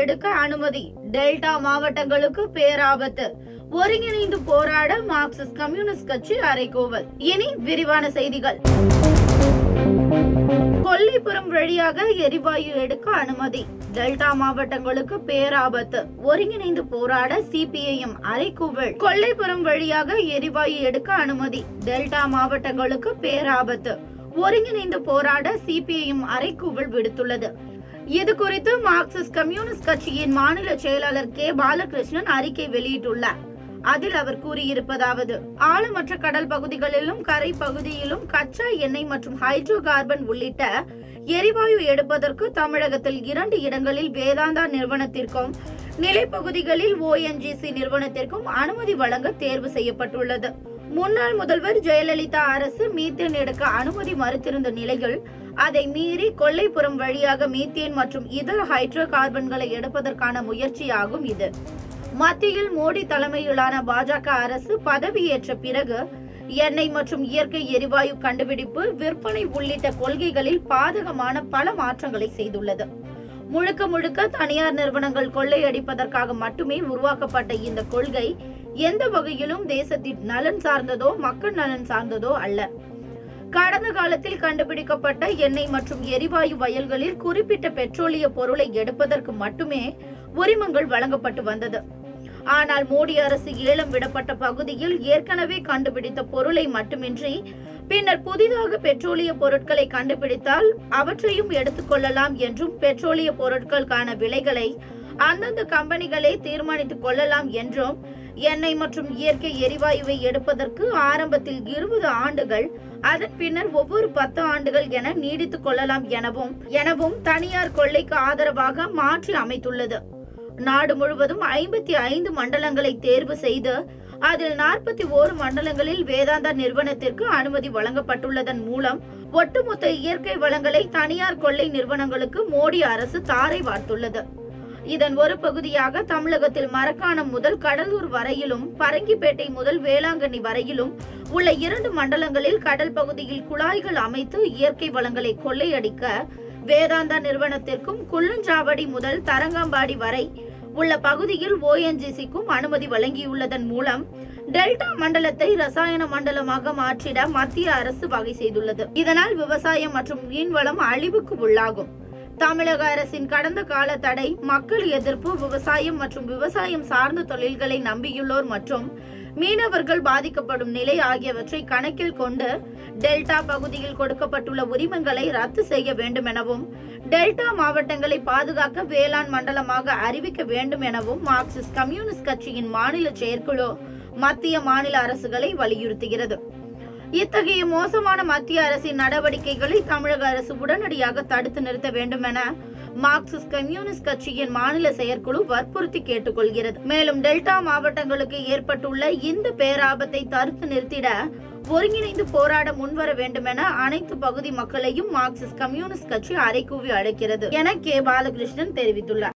எடுக்க அனுமதி டெல்டா மாவட்டங்களுக்கு பேராபத்து ஒருங்கிணைந்து போராட மார்க்சிஸ்ட் கம்யூனிஸ்ட் கட்சி அறைகூவல் இனி விரிவான செய்திகள் கொல்லிப்புறம் வழியாக எரிவாயு எடுக்க அனுமதி டெல்டா மாவட்டங்களுக்கு பேராபத்து ஒருங்கிணைந்து போராட சிபிஐஎம் அறைகூவல் கொல்லைப்புறம் வழியாக எரிவாயு எடுக்க அனுமதி டெல்டா மாவட்டங்களுக்கு பேராபத்து ஒருங்கிணைந்து போராட சிபிஐஎம் அறைகூவல் விடுத்துள்ளது இது குறித்து மார்க்சிஸ்ட் கம்யூனிஸ்ட் கட்சியின் மாநில செயலாளர் கே பாலகிருஷ்ணன் அறிக்கை வெளியிட்டுள்ளார் அதில் அவர் கூறியிருப்பதாவது ஆழமற்ற கடல் பகுதிகளிலும் கரை பகுதியிலும் கச்சா எண்ணெய் மற்றும் ஹைட்ரோ கார்பன் உள்ளிட்ட எரிவாயு எடுப்பதற்கு தமிழகத்தில் இரண்டு இடங்களில் வேதாந்தா நிறுவனத்திற்கும் நிலைப்பகுதிகளில் ஓஎன்ஜிசி நிறுவனத்திற்கும் அனுமதி வழங்க தேர்வு செய்யப்பட்டுள்ளது முன்னாள் முதல்வர் ஜெயலலிதா அரசு மீத்தேன் எடுக்க அனுமதி மறுத்திருந்த நிலையில் அதை மீறி கொல்லைப்புறம் வழியாக மீத்தேன் மற்றும் இதர ஹைட்ரோ கார்பன்களை எடுப்பதற்கான முயற்சியாகும் இது மத்தியில் மோடி தலைமையிலான பாஜக அரசு பதவியேற்ற பிறகு எண்ணெய் மற்றும் இயற்கை எரிவாயு கண்டுபிடிப்பு விற்பனை உள்ளிட்ட கொள்கைகளில் பாதகமான பல மாற்றங்களை செய்துள்ளது முழுக்க முழுக்க தனியார் நிறுவனங்கள் கொள்ளையடிப்பதற்காக மட்டுமே உருவாக்கப்பட்ட இந்த கொள்கை எந்த வகையிலும் தேசத்தின் நலன் சார்ந்ததோ மக்கள் நலன் சார்ந்ததோ அல்ல கடந்த காலத்தில் கண்டுபிடிக்கப்பட்ட எண்ணெய் மற்றும் எரிவாயு வயல்களில் குறிப்பிட்ட பெட்ரோலிய பொருளை எடுப்பதற்கு மட்டுமே உரிமங்கள் வழங்கப்பட்டு வந்தது ஆனால் மோடி அரசு ஏலம் விடப்பட்ட பகுதியில் ஏற்கனவே கண்டுபிடித்த பொருளை மட்டுமின்றி பின்னர் புதிதாக பெட்ரோலிய பொருட்களை கண்டுபிடித்தால் அவற்றையும் எடுத்துக்கொள்ளலாம் என்றும் பெட்ரோலிய பொருட்களுக்கான விலைகளை அந்தந்த கம்பெனிகளே தீர்மானித்துக் கொள்ளலாம் என்றும் எண்ணெய் மற்றும் இயற்கை எரிவாயுவை எடுப்பதற்கு ஆரம்பத்தில் இருபது ஆண்டுகள் அதன் பின்னர் ஒவ்வொரு பத்து ஆண்டுகள் என நீடித்துக் கொள்ளலாம் எனவும் எனவும் தனியார் கொள்ளைக்கு ஆதரவாக மாற்றி அமைத்துள்ளது நாடு முழுவதும் ஐம்பத்தி ஐந்து மண்டலங்களை தேர்வு செய்து அதில் நாற்பத்தி ஓரு மண்டலங்களில் வேதாந்தா நிறுவனத்திற்கு அனுமதி வழங்கப்பட்டுள்ளதன் மூலம் ஒட்டுமொத்த இயற்கை வளங்களை தனியார் கொள்ளை நிறுவனங்களுக்கு மோடி அரசு தாரை வார்த்துள்ளது இதன் ஒரு பகுதியாக தமிழகத்தில் மரக்காணம் முதல் கடலூர் வரையிலும் பரங்கிப்பேட்டை முதல் வேளாங்கண்ணி வரையிலும் உள்ள இரண்டு மண்டலங்களில் கடல் பகுதியில் குழாய்கள் அமைத்து இயற்கை வளங்களை கொள்ளையடிக்க வேதாந்தா நிறுவனத்திற்கும் குள்ளஞ்சாவடி முதல் தரங்கம்பாடி வரை உள்ள பகுதியில் ஓஎன்ஜிசிக்கும் அனுமதி வழங்கியுள்ளதன் மூலம் டெல்டா மண்டலத்தை ரசாயன மண்டலமாக மாற்றிட மத்திய அரசு வகை செய்துள்ளது இதனால் விவசாயம் மற்றும் மீன்வளம் அழிவுக்கு உள்ளாகும் தமிழக அரசின் கடந்த கால தடை மக்கள் எதிர்ப்பு விவசாயம் மற்றும் விவசாயம் சார்ந்த தொழில்களை நம்பியுள்ளோர் மற்றும் மீனவர்கள் பாதிக்கப்படும் நிலை ஆகியவற்றை கணக்கில் கொண்டு டெல்டா பகுதியில் கொடுக்கப்பட்டுள்ள உரிமங்களை ரத்து செய்ய வேண்டும் எனவும் டெல்டா மாவட்டங்களை பாதுகாக்க வேளாண் மண்டலமாக அறிவிக்க வேண்டும் எனவும் மார்க்சிஸ்ட் கம்யூனிஸ்ட் கட்சியின் மாநில செயற்குழு மத்திய மாநில அரசுகளை வலியுறுத்துகிறது இத்தகைய மோசமான மத்திய அரசின் நடவடிக்கைகளை தமிழக அரசு உடனடியாக தடுத்து நிறுத்த வேண்டும் என மார்க்சிஸ்ட் கம்யூனிஸ்ட் கட்சியின் மாநில செயற்குழு வற்புறுத்தி கேட்டுக்கொள்கிறது மேலும் டெல்டா மாவட்டங்களுக்கு ஏற்பட்டுள்ள இந்த பேராபத்தை தடுத்து நிறுத்திட ஒருங்கிணைந்து போராட முன்வர வேண்டும் என அனைத்து பகுதி மக்களையும் மார்க்சிஸ்ட் கம்யூனிஸ்ட் கட்சி அறைகூவி அழைக்கிறது என கே பாலகிருஷ்ணன் தெரிவித்துள்ளார்